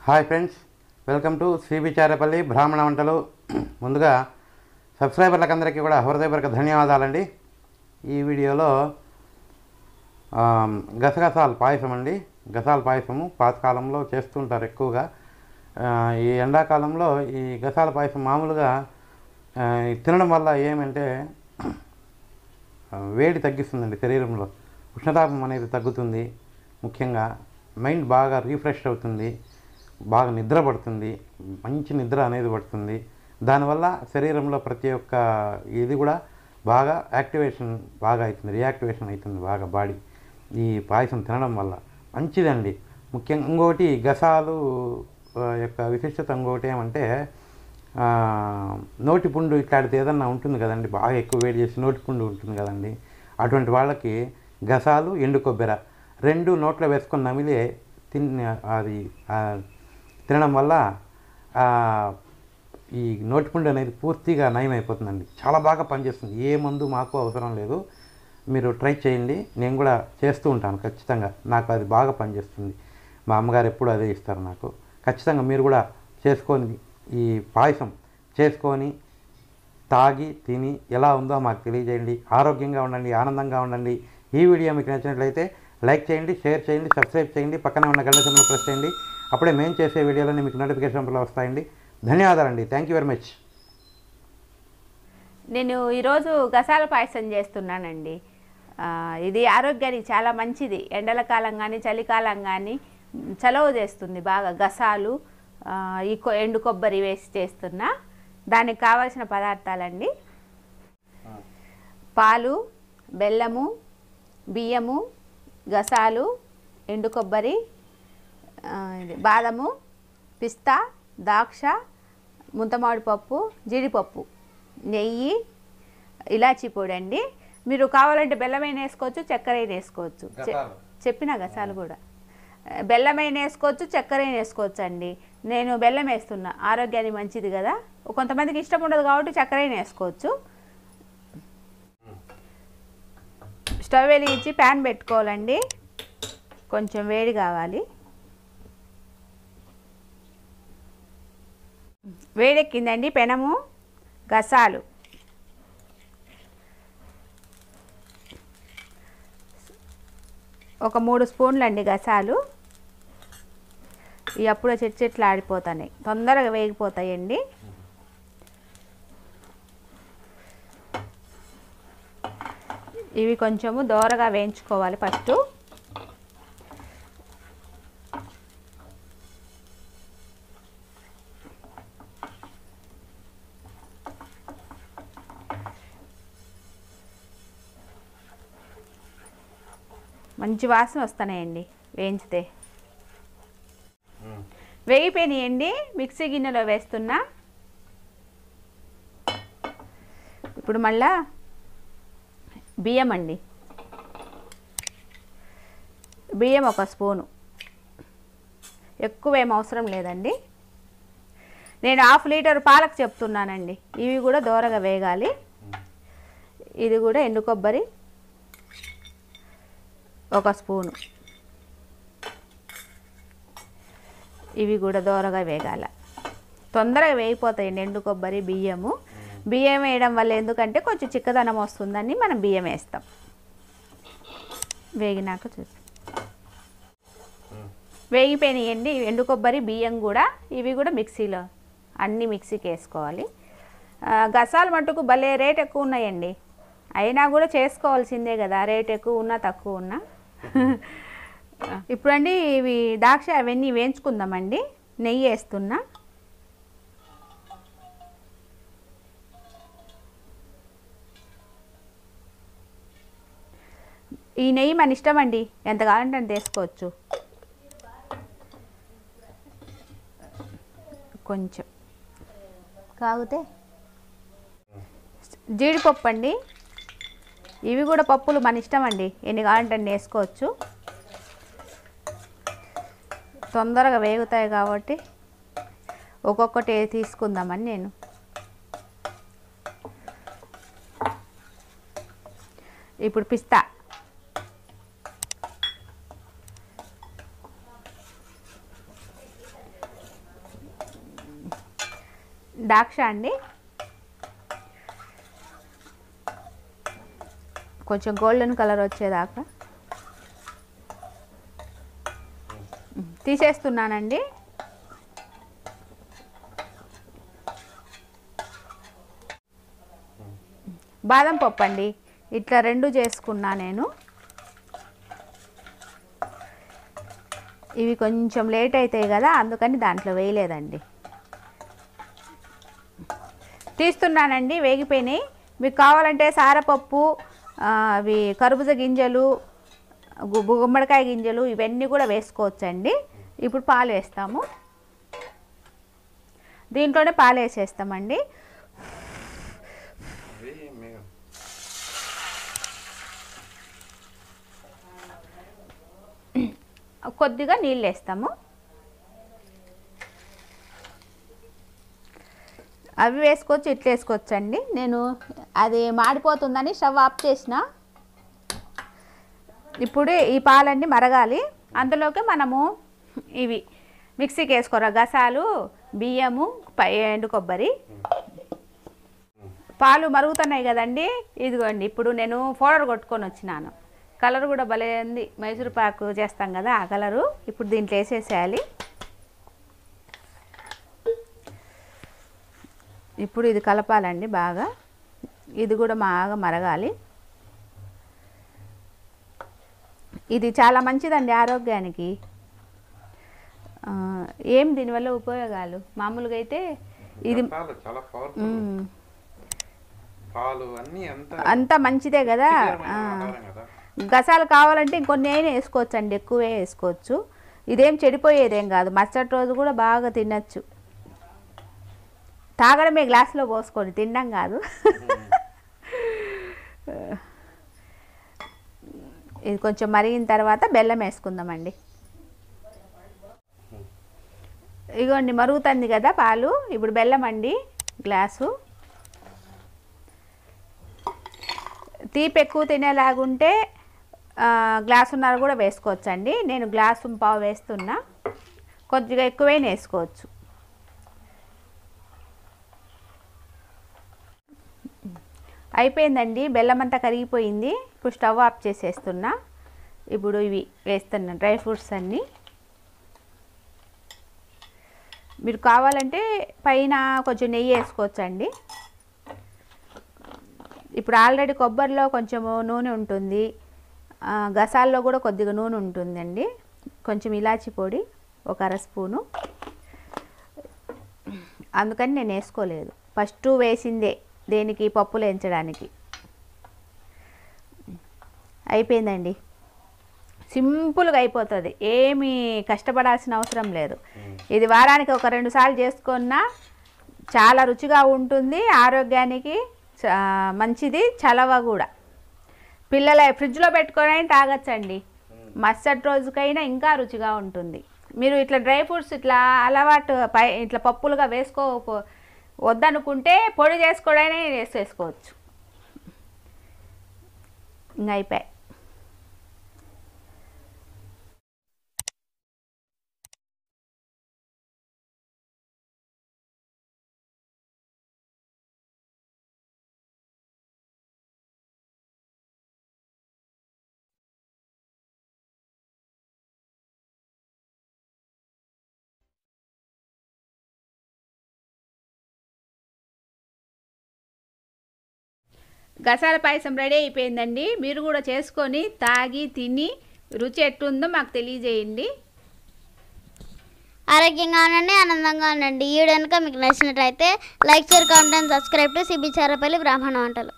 Hi friends welcome to Srivicharapalli బ్రాహ్మణ వంటలు ముందుగా సబ్స్క్రైబర్లకు అందరికీ కూడా హృదయపూర్వక ధన్యవాదాలండి ఈ వీడియోలో ఆ, గసగసాల పాయసం అండి గసాల పాయసము పాతకాలంలో చేస్తుంటారు ఎక్కువగా ఆ, ఈ ఎండాకాలంలో ఈ గసాల పాయసం మామూలుగా ఆ, ఇది తినడం వల్ల ఏమంటే ఆ, వేడి తగ్గిస్తుందండి శరీరంలో ఉష్ణతాపం అనేది తగ్గుతుంది ముఖ్యంగా మైండ్ బాగా రీఫ్రెష్ అవుతుంది బాగా నిద్ర పడుతుంది మంచి నిద్ర అనేది పడుతుంది దానివల్ల శరీరంలో ప్రతి ఒక్క ఇది కూడా బాగా యాక్టివేషన్ బాగా అవుతుంది రియాక్టివేషన్ అవుతుంది బాగా బాడీ ఈ పాయసం తినడం వల్ల మంచిదండి ముఖ్యంగా ఇంకోటి గసాలు ఆ, యొక్క విశిష్టత ఇంకోటి ఏమంటే ఆ, నోటి పుండు ఇట్లాంటిది ఏదన్నా ఉంటుంది కదండి బాగా ఎక్కువ వేడి చేసి నోటి పుండు ఉంటుంది కదండి అటువంటి వాళ్ళకి గసాలు ఎండు కొబ్బెర రెండు నోట్లో వేసుకొని నమిలి తిన్ అది ఆ, తినడం వల్ల ఆ, ఈ నోటిపుండు అనేది పూర్తిగా నయం అయిపోతుందండి చాలా బాగా పనిచేస్తుంది ఏ మందు మాకు అవసరం లేదు మీరు ట్రై చేయండి నేను కూడా చేస్తూ ఉంటాను ఖచ్చితంగా నాకు అది బాగా పనిచేస్తుంది మా అమ్మగారు ఎప్పుడు అదే ఇస్తారు నాకు ఖచ్చితంగా మీరు కూడా చేసుకొని ఈ పాయసం చేసుకొని తాగి తిని ఎలా ఉందో మాకు తెలియజేయండి ఆరోగ్యంగా ఉండండి ఆనందంగా ఉండండి ఈ వీడియో మీకు నచ్చినట్లయితే లైక్ చేయండి షేర్ చేయండి సబ్స్క్రైబ్ చేయండి పక్కనే ఉన్న గంట సింబల్ ప్రెస్ చేయండి అప్పుడే మేము చేసే వీడియోలన్నీ మీకు నోటిఫికేషన్లో వస్తాయండి ధన్యవాదాలండి థ్యాంక్ యూ వెరీ మచ్ నేను ఈరోజు గసాల పాయసం చేస్తున్నానండి ఆ, ఇది ఆరోగ్యానికి చాలా మంచిది ఎండల కాలం కానీ చలికాలం కానీ చలవ చేస్తుంది బాగా గసాలు ఆ, ఈ కొ- ఎండు కొబ్బరి వేసి చేస్తున్నా దానికి కావాల్సిన పదార్థాలండి పాలు బెల్లము బియ్యము గసాలు ఎండు కొబ్బరి ఆ, ఇది బాదము పిస్తా ద్రాక్ష ముంతమామిడి పప్పు జీడిపప్పు నెయ్యి ఇలాచీ పొడి అండి మీరు కావాలంటే బెల్లమైన వేసుకోవచ్చు చక్కెర అయినా వేసుకోవచ్చు చె- గసాలు. చెప్పిన గసాలు కూడా ఆ, బెల్లమైన వేసుకోవచ్చు చక్కెర అయినా వేసుకోవచ్చు అండి నేను బెల్లం వేస్తున్నా ఆరోగ్యానికి మంచిది కదా కొంతమందికి ఇష్టం ఉండదు కాబట్టి చక్కెర అయినా వేసుకోవచ్చు స్టవ్ వెలిగించి ప్యాన్ పెట్టుకోవాలండి కొంచెం వేడి కావాలి వేడెక్కిందండి పెనము గసాలు ఒక మూడు స్పూన్లు అండి గసాలు ఇవి అప్పుడే చెట్టు చెట్లు ఆడిపోతాయి తొందరగా వేగిపోతాయండి ఇవి కొంచెము దోరగా వేయించుకోవాలి ఫస్ట్ మంచి వాసన వస్తున్నాయండి వేయించితే వేగిపోయినాయండి మిక్సీ గిన్నెలో వేస్తున్నా ఇప్పుడు మళ్ళా బియ్యం అండి బియ్యం ఒక స్పూను ఎక్కువ ఏం అవసరం లేదండి నేను హాఫ్ లీటర్ పాలకు చెప్తున్నానండి ఇవి కూడా దోరగా వేగాలి ఇది కూడా ఎండు కొబ్బరి ఒక స్పూను ఇవి కూడా దోరగా వేగాల తొందరగా వేగిపోతాయండి ఎండు కొబ్బరి బియ్యము బియ్యం వేయడం వల్ల ఎందుకంటే కొంచెం చిక్కదనం వస్తుందని మనం బియ్యం వేస్తాం వేగినాక చూసి వేగిపోయినాయండి ఎండు కొబ్బరి బియ్యం కూడా ఇవి కూడా మిక్సీలో అన్నీ మిక్సీకి వేసుకోవాలి ఆ, గసాలు మట్టుకు భలే రేట్ ఎక్కువ ఉన్నాయండి అయినా కూడా చేసుకోవాల్సిందే కదా రేట్ ఎక్కువ ఉన్నా తక్కువ ఉన్నా ఇప్పుడండి ఇవి ద్రాక్ష అవన్నీ వేయించుకుందామండి నెయ్యి వేస్తున్నా ఈ నెయ్యి మన ఇష్టం అండి ఎంత కావాలంటే అంత వేసుకోవచ్చు కొంచెం కాగితే జీడిపప్పు అండి ఇవి కూడా పప్పులు మన ఇష్టం అండి ఎన్ని కావాలంటే అన్ని వేసుకోవచ్చు తొందరగా వేగుతాయి కాబట్టి ఒక్కొక్కటి తీసుకుందామని నేను ఇప్పుడు పిస్తా ద్రాక్ష అండి కొంచెం గోల్డెన్ కలర్ వచ్చేదాకా తీసేస్తున్నానండి బాదం పప్పు అండి ఇట్లా రెండు చేసుకున్నా నేను ఇవి కొంచెం లేట్ అవుతాయి కదా అందుకని దాంట్లో వేయలేదండి తీస్తున్నానండి వేగిపోయినాయి మీకు కావాలంటే సారపప్పు ఆ, అవి కర్బూజ గింజలు గు- గుమ్మడికాయ గింజలు ఇవన్నీ కూడా వేసుకోవచ్చండి ఇప్పుడు పాలు వేస్తాము దీంట్లోనే పాలు వేసేస్తామండి కొద్దిగా నీళ్ళు వేస్తాము అవి వేసుకోవచ్చు ఇట్లా వేసుకోవచ్చు అండి నేను అది మాడిపోతుందని స్టవ్ ఆఫ్ చేసిన ఇప్పుడు ఈ పాలన్నీ మరగాలి అందులోకి మనము ఇవి మిక్సీకి వేసుకోరా గసాలు బియ్యము పై- ఎండు కొబ్బరి పాలు మరుగుతున్నాయి కదండి ఇదిగోండి ఇప్పుడు నేను పౌడర్ కొట్టుకొని వచ్చినాను కలర్ కూడా భలే ఉంది మైసూర్ పాకు చేస్తాం కదా ఆ కలరు ఇప్పుడు దీంట్లో వేసేసేయాలి ఇప్పుడు ఇది కలపాలండి బాగా ఇది కూడా బాగా మరగాలి ఇది చాలా మంచిదండి ఆరోగ్యానికి ఆ, ఏం దీనివల్ల ఉపయోగాలు మామూలుగా అయితే ఇది గసాలు చాలా పవర్ఫుల్ మ్, పాలు అన్నీ అంత అంతా మంచిదే కదా ఆ. కదా గసాలు కావాలంటే ఇంకొన్ని అయినా వేసుకోవచ్చు అండి ఎక్కువే వేసుకోవచ్చు ఇదేం చెడిపోయేదేం కాదు మరుసటి రోజు కూడా బాగా తినచ్చు తాగడమే గ్లాసులో పోసుకొని తినడం కాదు ఇది కొంచెం మరిగిన తర్వాత బెల్లం వేసుకుందామండి ఇగోండి మరుగుతుంది కదా పాలు ఇప్పుడు బెల్లం అండి గ్లాసు తీపి ఎక్కువ తినేలాగుంటే ఆ, గ్లాసున్నర కూడా వేసుకోవచ్చండి నేను గ్లాసు పావు వేస్తున్నా కొద్దిగా ఎక్కువైనా వేసుకోవచ్చు అయిపోయిందండి బెల్లం అంతా కరిగిపోయింది ఇప్పుడు స్టవ్ ఆఫ్ చేసేస్తున్నా ఇప్పుడు ఇవి వేస్తున్నా డ్రై ఫ్రూట్స్ అన్నీ మీరు కావాలంటే పైన కొంచెం నెయ్యి వేసుకోవచ్చండి ఇప్పుడు ఆల్రెడీ కొబ్బరిలో కొంచెము నూనె ఉంటుంది ఆ, గసాల్లో కూడా కొద్దిగా నూనె ఉంటుందండి కొంచెం ఇలాచి పొడి ఒక అర స్పూను అందుకని నేను వేసుకోలేదు ఫస్ట్ వేసిందే దేనికి పప్పులు వేయించడానికి అయిపోయిందండి సింపుల్గా అయిపోతుంది ఏమీ కష్టపడాల్సిన అవసరం లేదు ఇది వారానికి ఒక రెండు సార్లు చేసుకున్నా చాలా రుచిగా ఉంటుంది ఆరోగ్యానికి చా- మంచిది చలవ కూడా పిల్లల ఫ్రిడ్జ్లో పెట్టుకొని తాగొచ్చండి మరుసటి రోజుకైనా ఇంకా రుచిగా ఉంటుంది మీరు ఇట్లా డ్రై ఫ్రూట్స్ ఇట్లా అలవాటు పై ఇట్లా పప్పులుగా వేసుకో వద్దనుకుంటే పొడి చేసుకోవడమే వేసేసుకోవచ్చు ఇంకా అయిపోయాయి గసాల పాయసం రెడీ అయిపోయిందండి మీరు కూడా చేసుకొని తాగి తిని రుచి ఎట్టుందో మాకు తెలియజేయండి ఆరోగ్యంగా ఉండండి ఆనందంగా ఉండండి ఈ వీడియో కనుక మీకు నచ్చినట్లయితే like share comment and subscribe to సిబి చారపల్లి బ్రాహ్మణ వంటలు